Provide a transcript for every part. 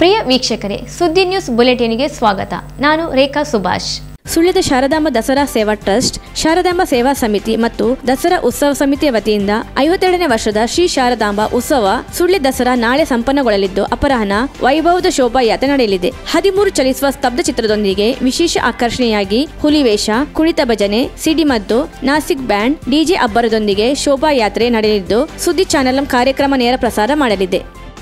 ಪ್ರಿಯ ವೀಕ್ಷಕರೇ ಸುದ್ದಿ ನ್ಯೂಸ್ ಬುಲೆಟಿನ್ಗೆ ಸ್ವಾಗತ ನಾನು ರೇಖಾ ಸುಭಾಷ್ ಸುಳ್ಯದ ಶಾರದಾಂಬ ದಸರಾ ಸೇವಾ ಟ್ರಸ್ಟ್ ಶಾರದಾಂಬ ಸೇವಾ ಸಮಿತಿ ಮತ್ತು ದಸರಾ ಉತ್ಸವ ಸಮಿತಿಯ ವತಿಯಿಂದ ಐವತ್ತೆರಡನೇ ವರ್ಷದ ಶ್ರೀ ಶಾರದಾಂಬ ಉತ್ಸವ ಸುಳ್ಯ ದಸರಾ ನಾಳೆ ಸಂಪನ್ನಗೊಳ್ಳಲಿದ್ದು ಅಪರಾಹ್ನ ವೈಭವದ ಶೋಭಾಯಾತ್ರೆ ನಡೆಯಲಿದೆ ಹದಿಮೂರು ಚಲಿಸುವ ಸ್ತಬ್ಧ ಚಿತ್ರದೊಂದಿಗೆ ವಿಶೇಷ ಆಕರ್ಷಣೆಯಾಗಿ ಹುಲಿವೇಷ ಕುಣಿತ ಭಜನೆ ಸಿಡಿಮದ್ದು ನಾಸಿಕ್ ಬ್ಯಾಂಡ್ ಡಿಜೆ ಅಬ್ಬರದೊಂದಿಗೆ ಶೋಭಾಯಾತ್ರೆ ನಡೆಯಲಿದ್ದು ಸುದ್ದಿ ಚಾನೆಲ್ ಕಾರ್ಯಕ್ರಮ ನೇರ ಪ್ರಸಾರ ಮಾಡಲಿದೆ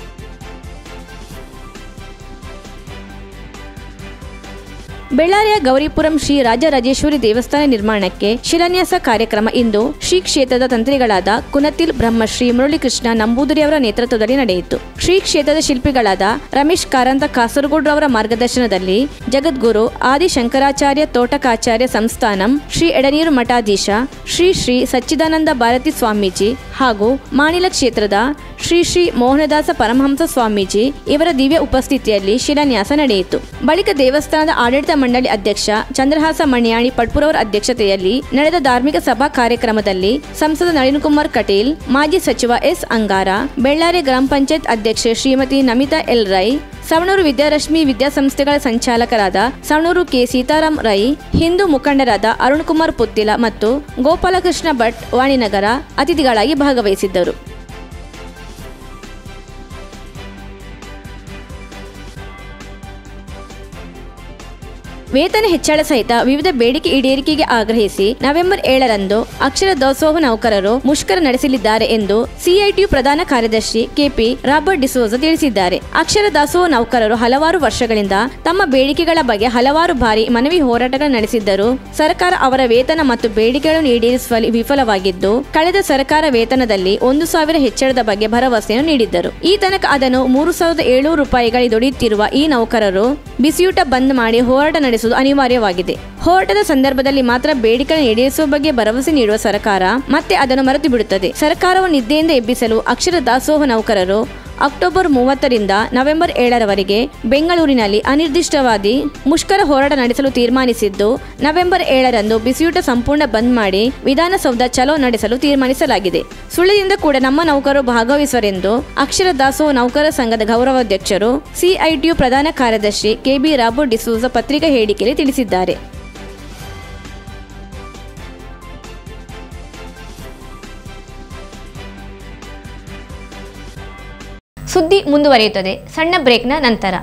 ಬೆಳ್ಳಾರಿಯ ಗೌರಿಪುರಂ ಶ್ರೀ ರಾಜರಾಜೇಶ್ವರಿ ದೇವಸ್ಥಾನ ನಿರ್ಮಾಣಕ್ಕೆ ಶಿಲಾನ್ಯಾಸ ಕಾರ್ಯಕ್ರಮ ಇಂದು ಶ್ರೀ ಕ್ಷೇತ್ರದ ತಂತ್ರಿಗಳಾದ ಕುನತಿಲ್ ಬ್ರಹ್ಮಶ್ರೀ ಮುರಳೀಕೃಷ್ಣ ನಂಬೂದರಿ ಅವರ ನೇತೃತ್ವದಲ್ಲಿ ನಡೆಯಿತು ಶ್ರೀ ಕ್ಷೇತ್ರದ ಶಿಲ್ಪಿಗಳಾದ ರಮೇಶ್ ಕಾರಂತ ಕಾಸರಗೋಡ್ರವರ ಮಾರ್ಗದರ್ಶನದಲ್ಲಿ ಜಗದ್ಗುರು ಆದಿ ಶಂಕರಾಚಾರ್ಯ ತೋಟಕಾಚಾರ್ಯ ಸಂಸ್ಥಾನಂ ಶ್ರೀ ಎಡನೀರು ಮಠಾಧೀಶ ಶ್ರೀ ಶ್ರೀ ಸಚ್ಚಿದಾನಂದ ಭಾರತಿ ಸ್ವಾಮೀಜಿ ಹಾಗೂ ಮಾಣಿಲ ಕ್ಷೇತ್ರದ ಶ್ರೀ ಶ್ರೀ ಮೋಹನದಾಸ ಪರಮಹಂಸ ಸ್ವಾಮೀಜಿ ಇವರ ದಿವ್ಯ ಉಪಸ್ಥಿತಿಯಲ್ಲಿ ಶಿಲಾನ್ಯಾಸ ನಡೆಯಿತು ಬಳಿಕ ದೇವಸ್ಥಾನದ ಆಡಳಿತ ಮಂಡಳಿ ಅಧ್ಯಕ್ಷ ಚಂದ್ರಹಾಸ ಮಣಿಯಾಣಿ ಪಟ್ಪುರವರ ಅಧ್ಯಕ್ಷತೆಯಲ್ಲಿ ನಡೆದ ಧಾರ್ಮಿಕ ಸಭಾ ಕಾರ್ಯಕ್ರಮದಲ್ಲಿ ಸಂಸದ ನಳಿನ್ ಕುಮಾರ್ ಕಟೀಲ್ ಮಾಜಿ ಸಚಿವ ಎಸ್ ಅಂಗಾರ ಬೆಳ್ಳಾರಿ ಗ್ರಾಮ ಪಂಚಾಯತ್ ಅಧ್ಯಕ್ಷೆ ಶ್ರೀಮತಿ ನಮಿತಾ ಎಲ್ ರೈ ಸವಣೂರು ವಿದ್ಯಾರಶ್ಮಿ ವಿದ್ಯಾಸಂಸ್ಥೆಗಳ ಸಂಚಾಲಕರಾದ ಸವಣೂರು ಕೆ ಸೀತಾರಾಮ್ ರೈ ಹಿಂದೂ ಮುಖಂಡರಾದ ಅರುಣ್ ಕುಮಾರ್ ಪುತ್ತಿಲ ಮತ್ತು ಗೋಪಾಲಕೃಷ್ಣ ಭಟ್ ವಾಣಿನಗರ ಅತಿಥಿಗಳಾಗಿ ಭಾಗವಹಿಸಿದ್ದರು ವೇತನ ಹೆಚ್ಚಳ ಸಹಿತ ವಿವಿಧ ಬೇಡಿಕೆ ಈಡೇರಿಕೆಗೆ ಆಗ್ರಹಿಸಿ ನವೆಂಬರ್ ಏಳರಂದು ಅಕ್ಷರ ದಾಸೋಹ ನೌಕರರು ಮುಷ್ಕರ ನಡೆಸಲಿದ್ದಾರೆ ಎಂದು ಸಿಐಟಿಯು ಪ್ರಧಾನ ಕಾರ್ಯದರ್ಶಿ ಕೆಪಿ ರಾಬರ್ಟ್ ಡಿಸೋಜ ತಿಳಿಸಿದ್ದಾರೆ ಅಕ್ಷರ ದಾಸೋಹ ನೌಕರರು ಹಲವಾರು ವರ್ಷಗಳಿಂದ ತಮ್ಮ ಬೇಡಿಕೆಗಳ ಬಗ್ಗೆ ಹಲವಾರು ಬಾರಿ ಮನವಿ ಹೋರಾಟಗಳು ನಡೆಸಿದ್ದರೂ ಸರ್ಕಾರ ಅವರ ವೇತನ ಮತ್ತು ಬೇಡಿಕೆಗಳನ್ನು ಈಡೇರಿಸುವಲ್ಲಿ ವಿಫಲವಾಗಿದ್ದು ಕಳೆದ ಸರ್ಕಾರ ವೇತನದಲ್ಲಿ ಒಂದು ಸಾವಿರ ಹೆಚ್ಚಳದ ಬಗ್ಗೆ ಭರವಸೆಯನ್ನು ನೀಡಿದ್ದರು ಈ ತನಕ ಅದನ್ನು ಮೂರು ಸಾವಿರದ ಏಳ್ನೂರು ರೂಪಾಯಿಗಳಿಗೆ ದುಡಿಯುತ್ತಿರುವ ಈ ನೌಕರರು ಬಿಸಿಯೂಟ ಬಂದ್ ಮಾಡಿ ಹೋರಾಟ ನಡೆಸುವುದು ಅನಿವಾರ್ಯವಾಗಿದೆ ಹೋರಾಟದ ಸಂದರ್ಭದಲ್ಲಿ ಮಾತ್ರ ಬೇಡಿಕೆಗಳನ್ನು ಈಡೇರಿಸುವ ಬಗ್ಗೆ ಭರವಸೆ ನೀಡುವ ಸರ್ಕಾರ ಮತ್ತೆ ಅದನ್ನು ಮರೆತು ಬಿಡುತ್ತದೆ ಸರ್ಕಾರವನ್ನು ನಿದ್ದೆಯಿಂದ ಎಬ್ಬಿಸಲು ಅಕ್ಷರ ದಾಸೋಹ ನೌಕರರು ಅಕ್ಟೋಬರ್ ಮೂವತ್ತರಿಂದ ನವೆಂಬರ್ ಏಳರವರೆಗೆ ಬೆಂಗಳೂರಿನಲ್ಲಿ ಅನಿರ್ದಿಷ್ಟವಾದಿ ಮುಷ್ಕರ ಹೋರಾಟ ನಡೆಸಲು ತೀರ್ಮಾನಿಸಿದ್ದು ನವೆಂಬರ್ ಏಳರಂದು ಬಿಸಿಯೂಟ ಸಂಪೂರ್ಣ ಬಂದ್ ಮಾಡಿ ವಿಧಾನಸೌಧ ಚಲೋ ನಡೆಸಲು ತೀರ್ಮಾನಿಸಲಾಗಿದೆ ಸುಳ್ಯದಿಂದ ಕೂಡ ನಮ್ಮ ನೌಕರರು ಭಾಗವಹಿಸುವರೆಂದು ಅಕ್ಷರ ದಾಸೋಹ ನೌಕರ ಸಂಘದ ಗೌರವಾಧ್ಯಕ್ಷರು ಸಿಐಟಿಯು ಪ್ರಧಾನ ಕಾರ್ಯದರ್ಶಿ ಕೆಬಿ ರಾಬು ಡಿಸೂಸ ಪತ್ರಿಕಾ ಹೇಳಿಕೆಯಲ್ಲಿ ತಿಳಿಸಿದ್ದಾರೆ ಸುದ್ದಿ ಮುಂದುವರಿಯುತ್ತದೆ ಸಣ್ಣ ಬ್ರೇಕ್ನ ನಂತರ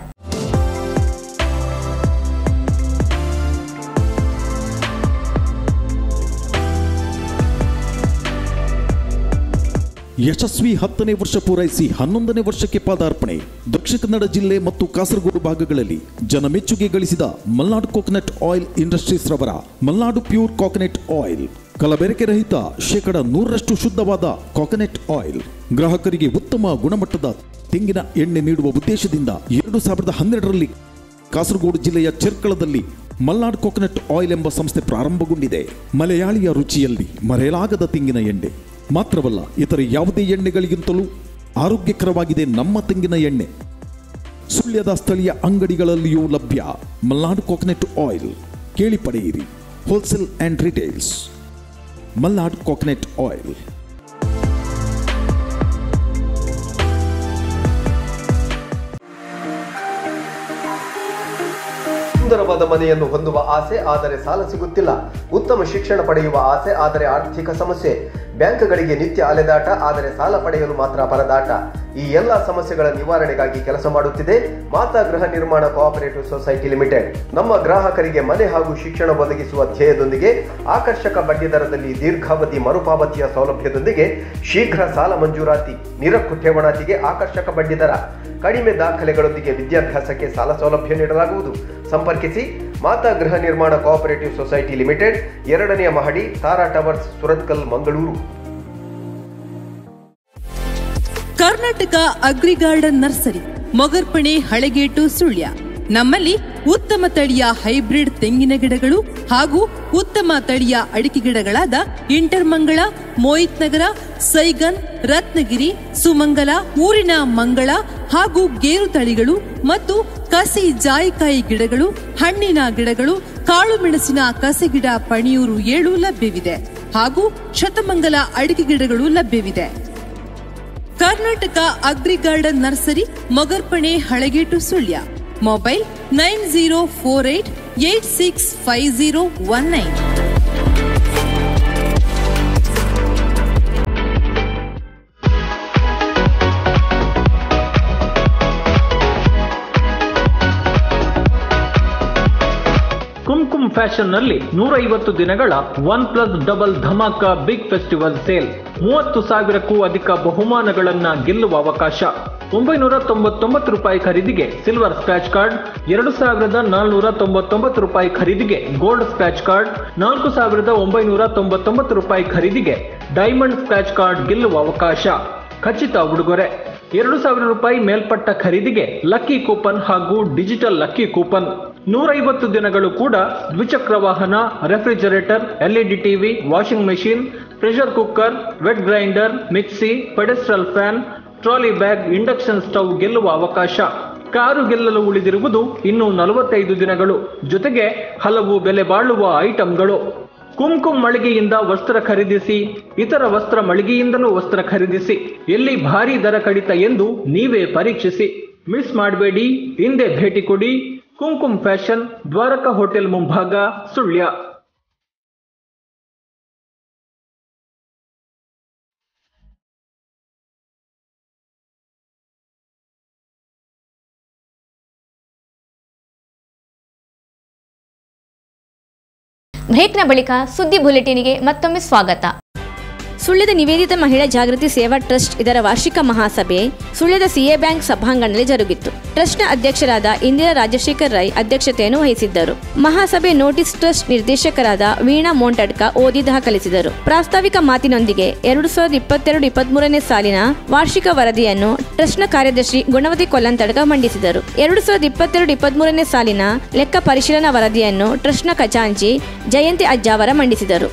ಯಶಸ್ವಿ ಹತ್ತನೇ ವರ್ಷ ಪೂರೈಸಿ ಹನ್ನೊಂದನೇ ವರ್ಷಕ್ಕೆ ಪಾದಾರ್ಪಣೆ ದಕ್ಷಿಣ ಕನ್ನಡ ಜಿಲ್ಲೆ ಮತ್ತು ಕಾಸರಗೋಡು ಭಾಗಗಳಲ್ಲಿ ಜನಮೆಚ್ಚುಗೆ ಗಳಿಸಿದ ಮಲ್ನಾಡು ಕೋಕೋನಟ್ ಆಯಿಲ್ ಇಂಡಸ್ಟ್ರೀಸ್ ರವರ ಮಲ್ನಾಡು ಪ್ಯೂರ್ ಕೋಕೋನಟ್ ಆಯಿಲ್ ಕಲಬೆರಕೆ ರಹಿತ ಶೇಕಡ ನೂರರಷ್ಟು ಶುದ್ಧವಾದ ಕೋಕೋನಟ್ ಆಯಿಲ್ ಗ್ರಾಹಕರಿಗೆ ಉತ್ತಮ ಗುಣಮಟ್ಟದ ತೆಂಗಿನ ಎಣ್ಣೆ ನೀಡುವ ಉದ್ದೇಶದಿಂದ ಎರಡು ಸಾವಿರದ ಹನ್ನೆರಡರಲ್ಲಿ ಕಾಸರಗೋಡು ಜಿಲ್ಲೆಯ ಚೆರ್ಕಳದಲ್ಲಿ ಮಲ್ನಾಡ್ ಕೋಕೋನಟ್ ಆಯಿಲ್ ಎಂಬ ಸಂಸ್ಥೆ ಪ್ರಾರಂಭಗೊಂಡಿದೆ ಮಲಯಾಳಿಯ ರುಚಿಯಲ್ಲಿ ಮರೆಯಲಾಗದ ತೆಂಗಿನ ಎಣ್ಣೆ ಮಾತ್ರವಲ್ಲ ಇತರೆ ಯಾವುದೇ ಎಣ್ಣೆಗಳಿಗಿಂತಲೂ ಆರೋಗ್ಯಕರವಾಗಿದೆ ನಮ್ಮ ತೆಂಗಿನ ಎಣ್ಣೆ ಸುಳ್ಯದ ಸ್ಥಳೀಯ ಅಂಗಡಿಗಳಲ್ಲಿಯೂ ಲಭ್ಯ ಮಲ್ನಾಡ್ ಕೋಕೋನಟ್ ಆಯಿಲ್ ಕೇಳಿ ಪಡೆಯಿರಿ wholesale and retails Malnad coconut oil ಸುಂದರವಾದ ಮನೆಯನ್ನು ಹೊಂದುವ ಆಸೆ ಆದರೆ ಸಾಲ ಸಿಗುತ್ತಿಲ್ಲ ಉತ್ತಮ ಶಿಕ್ಷಣ ಪಡೆಯುವ ಆಸೆ ಆದರೆ ಆರ್ಥಿಕ ಸಮಸ್ಯೆ ಬ್ಯಾಂಕ್ಗಳಿಗೆ ನಿತ್ಯ ಅಲೆದಾಟ ಆದರೆ ಸಾಲ ಪಡೆಯಲು ಮಾತ್ರ ಪರದಾಟ ಈ ಎಲ್ಲಾ ಸಮಸ್ಯೆಗಳ ನಿವಾರಣೆಗಾಗಿ ಕೆಲಸ ಮಾಡುತ್ತಿದೆ ಮಾತಾ ಗೃಹ ನಿರ್ಮಾಣ ಕೋಆಪರೇಟಿವ್ ಸೊಸೈಟಿ ಲಿಮಿಟೆಡ್ ನಮ್ಮ ಗ್ರಾಹಕರಿಗೆ ಮನೆ ಹಾಗೂ ಶಿಕ್ಷಣ ಒದಗಿಸುವ ಧ್ಯೇಯದೊಂದಿಗೆ ಆಕರ್ಷಕ ಬಡ್ಡಿ ದರದಲ್ಲಿ ದೀರ್ಘಾವಧಿ ಮರುಪಾವತಿಯ ಸೌಲಭ್ಯದೊಂದಿಗೆ ಶೀಘ್ರ ಸಾಲ ಮಂಜೂರಾತಿ ನಿರಕ್ಕು ಠೇವಣಾತಿಗೆ ಆಕರ್ಷಕ ಬಡ್ಡಿ ದರ ಕಡಿಮೆ ದಾಖಲೆಗಳೊಂದಿಗೆ ವಿದ್ಯಾಭ್ಯಾಸಕ್ಕೆ ಸಾಲ ಸೌಲಭ್ಯ ನೀಡಲಾಗುವುದು ಸಂಪರ್ಕಿಸಿ ಮಾತಾ ಗೃಹ ನಿರ್ಮಾಣ ಕೋಆಪರೇಟಿವ್ ಸೊಸೈಟಿ ಲಿಮಿಟೆಡ್ ಎರಡನೆಯ ಮಹಡಿ Tara towers Surathkal Mangaluru Karnataka agri garden nursery Mogarpane Halegate Sullia ನಮ್ಮಲ್ಲಿ ಉತ್ತಮ ತಳಿಯ ಹೈಬ್ರಿಡ್ ತೆಂಗಿನ ಗಿಡಗಳು ಹಾಗೂ ಉತ್ತಮ ತಳಿಯ ಅಡಿಕೆ ಗಿಡಗಳಾದ ಇಂಟರ್ಮಂಗಳ ಮೋಹಿತ್ ನಗರ ಸೈಗನ್ ರತ್ನಗಿರಿ ಸುಮಂಗಲ ಊರಿನ ಮಂಗಳ ಹಾಗೂ ಗೇರು ತಳಿಗಳು ಮತ್ತು ಕಸಿ ಜಾಯಿಕಾಯಿ ಗಿಡಗಳು ಹಣ್ಣಿನ ಗಿಡಗಳು ಕಾಳು ಮೆಣಸಿನ ಕಸಿ ಗಿಡ ಪಣಿಯೂರು ಏಳು ಲಭ್ಯವಿದೆ ಹಾಗೂ ಶತಮಂಗಲ ಅಡಿಕೆ ಗಿಡಗಳು ಲಭ್ಯವಿದೆ Karnataka Karnataka agri garden nursery Mogarpane Halagate Sullia mobile nine zero four eight eight six five zero one nine Kumkum fashion ನಲ್ಲಿ ನೂರೈವತ್ತು ದಿನಗಳ ಒನ್ ಪ್ಲಸ್ ಡಬಲ್ ಧಮಾಕ ಬಿಗ್ ಫೆಸ್ಟಿವಲ್ ಸೇಲ್ ಮೂವತ್ತು ಸಾವಿರಕ್ಕೂ ಅಧಿಕ ಬಹುಮಾನಗಳನ್ನ ಗೆಲ್ಲುವ ಅವಕಾಶ ಒಂಬೈನೂರ ತೊಂಬತ್ತೊಂಬತ್ತು ರೂಪಾಯಿ ಖರೀದಿಗೆ ಸಿಲ್ವರ್ ಸ್ಕ್ರಾಚ್ ಕಾರ್ಡ್ ಎರಡು ಸಾವಿರದ ನಾಲ್ನೂರ ತೊಂಬತ್ತೊಂಬತ್ತು ರೂಪಾಯಿ ಖರೀದಿಗೆ ಗೋಲ್ಡ್ ಸ್ಕ್ರಾಚ್ ಕಾರ್ಡ್ ನಾಲ್ಕು ಸಾವಿರದ ಒಂಬೈನೂರ ತೊಂಬತ್ತೊಂಬತ್ತು ರೂಪಾಯಿ ಖರೀದಿಗೆ ಡೈಮಂಡ್ ಸ್ಕ್ರಾಚ್ ಕಾರ್ಡ್ ಗೆಲ್ಲುವ ಅವಕಾಶ ಖಚಿತ ಉಡುಗೊರೆ ಎರಡು ಸಾವಿರ ರೂಪಾಯಿ ಮೇಲ್ಪಟ್ಟ ಖರೀದಿಗೆ ಲಕ್ಕಿ ಕೂಪನ್ ಹಾಗೂ ಡಿಜಿಟಲ್ ಲಕ್ಕಿ ಕೂಪನ್ ನೂರೈವತ್ತು ದಿನಗಳು ಕೂಡ ದ್ವಿಚಕ್ರ ವಾಹನ refrigerator LED TV washing machine pressure cooker wet grinder mixie pedestal fan trolley bag induction stove ಗೆಲ್ಲುವ ಅವಕಾಶ ಕಾರು ಗೆಲ್ಲಲು ಉಳಿದಿರುವುದು ಇನ್ನು ನಲವತ್ತೈದು ದಿನಗಳು ಜೊತೆಗೆ ಹಲವು ಬೆಲೆ ಬಾಳುವ ಐಟಂಗಳು ಕುಂಕುಮ್ ಮಳಿಗೆಯಿಂದ ವಸ್ತ್ರ ಖರೀದಿಸಿ ಇತರ ವಸ್ತ್ರ ಮಳಿಗೆಯಿಂದಲೂ ವಸ್ತ್ರ ಖರೀದಿಸಿ ಎಲ್ಲಿ ಭಾರಿ ದರ ಕಡಿತ ಎಂದು ನೀವೇ ಪರೀಕ್ಷಿಸಿ ಮಿಸ್ ಮಾಡಬೇಡಿ ಹಿಂದೆ ಭೇಟಿ ಕೊಡಿ ಕುಂಕುಮ್ ಫ್ಯಾಷನ್ ದ್ವಾರಕಾ ಹೋಟೆಲ್ ಮುಂಭಾಗ ಸುಳ್ಯ ಬ್ರೇಕ್ನ ಬಳಿಕ ಸುದ್ದಿ ಬುಲೆಟಿನ್ಗೆ ಮತ್ತೊಮ್ಮೆ ಸ್ವಾಗತ ಸುಳ್ಯದ ನಿವೇದಿತ ಮಹಿಳಾ ಜಾಗೃತಿ ಸೇವಾ ಟ್ರಸ್ಟ್ ಇದರ ವಾರ್ಷಿಕ ಮಹಾಸಭೆ ಸುಳ್ಯದ ಸಿಎ ಬ್ಯಾಂಕ್ ಸಭಾಂಗಣದಲ್ಲಿ ಜರುಗಿತ್ತು ಟ್ರಸ್ಟ್ನ ಅಧ್ಯಕ್ಷರಾದ ಇಂದಿರಾ ರಾಜಶೇಖರ್ ರೈ ಅಧ್ಯಕ್ಷತೆಯನ್ನು ವಹಿಸಿದ್ದರು ಮಹಾಸಭೆ ನೋಟಿಸ್ ಟ್ರಸ್ಟ್ ನಿರ್ದೇಶಕರಾದ ವೀಣಾ ಮೋಂಟಡ್ಕ ಓದಿ ದಾಖಲಿಸಿದರು ಪ್ರಾಸ್ತಾವಿಕ ಮಾತಿನೊಂದಿಗೆ ಎರಡು ಸಾವಿರದ ಇಪ್ಪತ್ತೆರಡು ಇಪ್ಪತ್ಮೂರನೇ ಸಾಲಿನ ವಾರ್ಷಿಕ ವರದಿಯನ್ನು ಟ್ರಸ್ಟ್ನ ಕಾರ್ಯದರ್ಶಿ ಗುಣವತಿ ಕೊಲ್ಲಂತಡ್ಕ ಮಂಡಿಸಿದರು ಎರಡು ಸಾವಿರದ ಇಪ್ಪತ್ತೆರಡು ಇಪ್ಪತ್ಮೂರನೇ ಸಾಲಿನ ಲೆಕ್ಕ ಪರಿಶೀಲನಾ ವರದಿಯನ್ನು ಟ್ರಸ್ಟ್ನ ಖಜಾಂಚಿ ಜಯಂತಿ ಅಜ್ಜಾವರ ಮಂಡಿಸಿದರು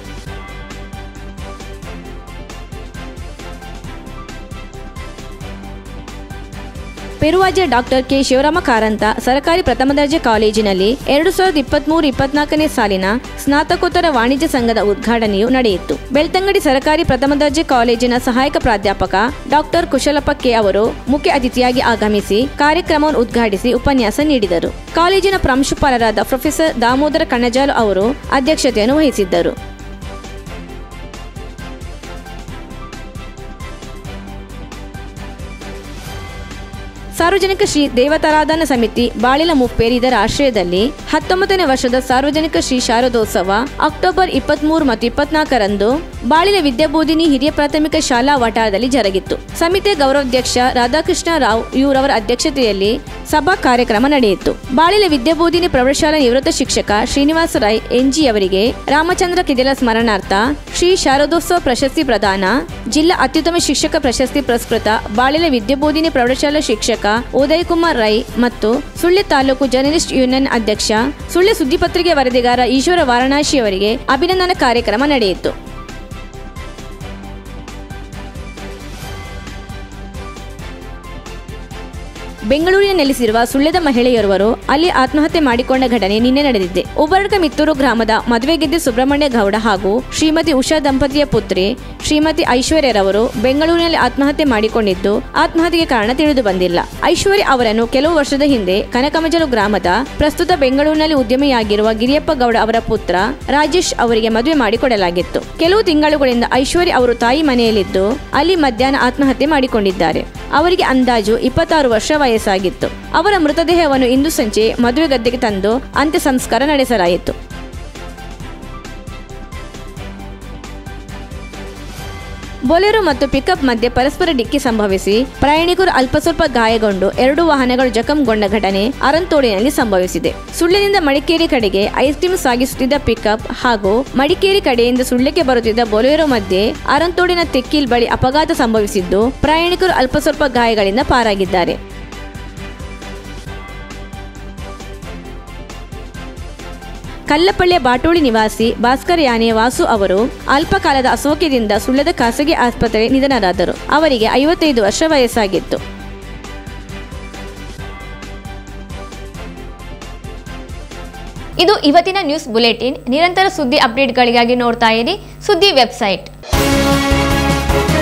ಪೆರುವಾಜೆ ಡಾಕ್ಟರ್ ಕೆ ಶಿವರಾಮ ಕಾರಂತ ಸರ್ಕಾರಿ ಪ್ರಥಮ ದರ್ಜೆ ಕಾಲೇಜಿನಲ್ಲಿ ಎರಡು ಸಾವಿರದ ಇಪ್ಪತ್ಮೂರು ಇಪ್ಪತ್ನಾಲ್ಕನೇ ಸಾಲಿನ ಸ್ನಾತಕೋತ್ತರ ವಾಣಿಜ್ಯ ಸಂಘದ ಉದ್ಘಾಟನೆಯು ನಡೆಯಿತು ಬೆಳ್ತಂಗಡಿ ಸರ್ಕಾರಿ ಪ್ರಥಮ ದರ್ಜೆ ಕಾಲೇಜಿನ ಸಹಾಯಕ ಪ್ರಾಧ್ಯಾಪಕ ಡಾಕ್ಟರ್ ಕುಶಲಪ್ಪ ಕೆ ಅವರು ಮುಖ್ಯ ಅತಿಥಿಯಾಗಿ ಆಗಮಿಸಿ ಕಾರ್ಯಕ್ರಮವನ್ನು ಉದ್ಘಾಟಿಸಿ ಉಪನ್ಯಾಸ ನೀಡಿದರು ಕಾಲೇಜಿನ ಪ್ರಾಂಶುಪಾಲರಾದ ಪ್ರೊಫೆಸರ್ ದಾಮೋದರ ಕಣ್ಣಜಾಲು ಅವರು ಅಧ್ಯಕ್ಷತೆಯನ್ನು ವಹಿಸಿದ್ದರು ಸಾರ್ವಜನಿಕ ಶ್ರೀ ದೇವತಾರಾಧನಾ ಸಮಿತಿ ಬಾಳಿಲ ಮುಪ್ಪೇರಿ ಇದರ ಆಶ್ರಯದಲ್ಲಿ ಹತ್ತೊಂಬತ್ತನೇ ವರ್ಷದ ಸಾರ್ವಜನಿಕ ಶ್ರೀ ಶಾರದೋತ್ಸವ ಅಕ್ಟೋಬರ್ ಇಪ್ಪತ್ಮೂರು ಮತ್ತು ಇಪ್ಪತ್ನಾಲ್ಕರಂದು ಬಾಳಿಲ ವಿದ್ಯಾಬೋಧಿನಿ ಹಿರಿಯ ಪ್ರಾಥಮಿಕ ಶಾಲಾ ವಠಾರದಲ್ಲಿ ಜರುಗಿತ್ತು ಸಮಿತಿಯ ಗೌರವಾಧ್ಯಕ್ಷ ರಾಧಾಕೃಷ್ಣ ರಾವ್ ಇವರವರ ಅಧ್ಯಕ್ಷತೆಯಲ್ಲಿ ಸಭಾ ಕಾರ್ಯಕ್ರಮ ನಡೆಯಿತು ಬಾಳಿಲ ವಿದ್ಯಾಬೋಧಿನಿ ಪ್ರೌಢಶಾಲಾ ನಿವೃತ್ತ ಶಿಕ್ಷಕ ಶ್ರೀನಿವಾಸ ರೈ ಎನ್ಜಿ ಅವರಿಗೆ ರಾಮಚಂದ್ರ ಕಿದೆಲ ಸ್ಮರಣಾರ್ಥ ಶ್ರೀ ಶಾರದೋತ್ಸವ ಪ್ರಶಸ್ತಿ ಪ್ರದಾನ ಜಿಲ್ಲಾ ಅತ್ಯುತ್ತಮ ಶಿಕ್ಷಕ ಪ್ರಶಸ್ತಿ ಪುರಸ್ಕೃತ ಬಾಳಿಲ ವಿದ್ಯಾಬೋಧಿನಿ ಪ್ರೌಢಶಾಲಾ ಶಿಕ್ಷಕ ಉದಯ್ ಕುಮಾರ್ ರೈ ಮತ್ತು ಸುಳ್ಯ ತಾಲೂಕು ಜರ್ನಲಿಸ್ಟ್ ಯೂನಿಯನ್ ಅಧ್ಯಕ್ಷ ಸುಳ್ಯ ಸುದ್ದಿಪತ್ರಿಕೆ ವರದಿಗಾರ ಈಶ್ವರ ವಾರಣಾಸಿ ಅವರಿಗೆ ಅಭಿನಂದನಾ ಕಾರ್ಯಕ್ರಮ ನಡೆಯಿತು ಬೆಂಗಳೂರಿನ ನೆಲೆಸಿರುವ ಸುಳ್ಯದ ಮಹಿಳೆಯೊರ್ವರು ಅಲ್ಲಿ ಆತ್ಮಹತ್ಯೆ ಮಾಡಿಕೊಂಡ ಘಟನೆ ನಿನ್ನೆ ನಡೆದಿದೆ ಉಬರಡ್ಕ ಮಿತ್ತೂರು ಗ್ರಾಮದ ಮದುವೆಗೆದ್ದೆ ಸುಬ್ರಹ್ಮಣ್ಯ ಗೌಡ ಹಾಗೂ ಶ್ರೀಮತಿ ಉಷಾ ದಂಪತಿಯ ಪುತ್ರಿ ಶ್ರೀಮತಿ ಐಶ್ವರ್ಯರವರು ಬೆಂಗಳೂರಿನಲ್ಲಿ ಆತ್ಮಹತ್ಯೆ ಮಾಡಿಕೊಂಡಿದ್ದು ಆತ್ಮಹತ್ಯೆಗೆ ಕಾರಣ ತಿಳಿದು ಬಂದಿಲ್ಲ ಐಶ್ವರ್ಯ ಅವರನ್ನು ಕೆಲವು ವರ್ಷದ ಹಿಂದೆ ಕನಕಮಜಲು ಗ್ರಾಮದ ಪ್ರಸ್ತುತ ಬೆಂಗಳೂರಿನಲ್ಲಿ ಉದ್ಯಮಿಯಾಗಿರುವ ಗಿರಿಯಪ್ಪ ಗೌಡ ಅವರ ಪುತ್ರ ರಾಜೇಶ್ ಅವರಿಗೆ ಮದುವೆ ಮಾಡಿಕೊಡಲಾಗಿತ್ತು ಕೆಲವು ತಿಂಗಳುಗಳಿಂದ ಐಶ್ವರ್ಯ ಅವರು ತಾಯಿ ಮನೆಯಲ್ಲಿದ್ದು ಅಲ್ಲಿ ಮಧ್ಯಾಹ್ನ ಆತ್ಮಹತ್ಯೆ ಮಾಡಿಕೊಂಡಿದ್ದಾರೆ ಅವರಿಗೆ ಅಂದಾಜು ಇಪ್ಪತ್ತಾರು ವರ್ಷ ವಯಸ್ಸಾಗಿತ್ತು ಅವರ ಮೃತದೇಹವನ್ನು ಇಂದು ಸಂಜೆ ಮದುವೆ ಗದ್ದೆಗೆ ತಂದು ಅಂತ್ಯ ಸಂಸ್ಕಾರ ನಡೆಸಲಾಯಿತು ಬೊಲೆರೋ ಮತ್ತು ಪಿಕಪ್ ಮಧ್ಯೆ ಪರಸ್ಪರ ಡಿಕ್ಕಿ ಸಂಭವಿಸಿ ಪ್ರಯಾಣಿಕರು ಅಲ್ಪ ಸ್ವಲ್ಪ ಗಾಯಗೊಂಡು ಎರಡು ವಾಹನಗಳು ಜಖಂಗೊಂಡ ಘಟನೆ ಅರಂತೋಡಿನಲ್ಲಿ ಸಂಭವಿಸಿದೆ ಸುಳ್ಳಿನಿಂದ ಮಡಿಕೇರಿ ಕಡೆಗೆ ಐಸ್ ಕ್ರೀಮ್ ಸಾಗಿಸುತ್ತಿದ್ದ ಪಿಕಪ್ ಹಾಗೂ ಮಡಿಕೇರಿ ಕಡೆಯಿಂದ ಸುಳ್ಯಕ್ಕೆ ಬರುತ್ತಿದ್ದ ಬೊಲೆರೋ ಮಧ್ಯೆ ಅರಂತೋಡಿನ ತೆಕ್ಕಿಲ್ ಬಳಿ ಅಪಘಾತ ಸಂಭವಿಸಿದ್ದು ಪ್ರಯಾಣಿಕರು ಅಲ್ಪ ಸ್ವಲ್ಪ ಗಾಯಗಳಿಂದ ಪಾರಾಗಿದ್ದಾರೆ ಕಲ್ಲಪಳ್ಳಿಯ ಬಾಟೋಳಿ ನಿವಾಸಿ ಭಾಸ್ಕರ್ ಯಾನೆ ವಾಸು ಅವರು ಅಲ್ಪಕಾಲದ ಅಸೌಖ್ಯದಿಂದ ಸುಳ್ಯದ ಖಾಸಗಿ ಆಸ್ಪತ್ರೆ ನಿಧನರಾದರು ಅವರಿಗೆ ಐವತ್ತೈದು ವರ್ಷ ವಯಸ್ಸಾಗಿತ್ತು ಇದು ಇವತ್ತಿನ ನ್ಯೂಸ್ ಬುಲೆಟಿನ್ ನಿರಂತರ ಸುದ್ದಿ ಅಪ್ಡೇಟ್ಗಳಿಗಾಗಿ ನೋಡ್ತಾ ಇರಿ ಸುದ್ದಿ ವೆಬ್ಸೈಟ್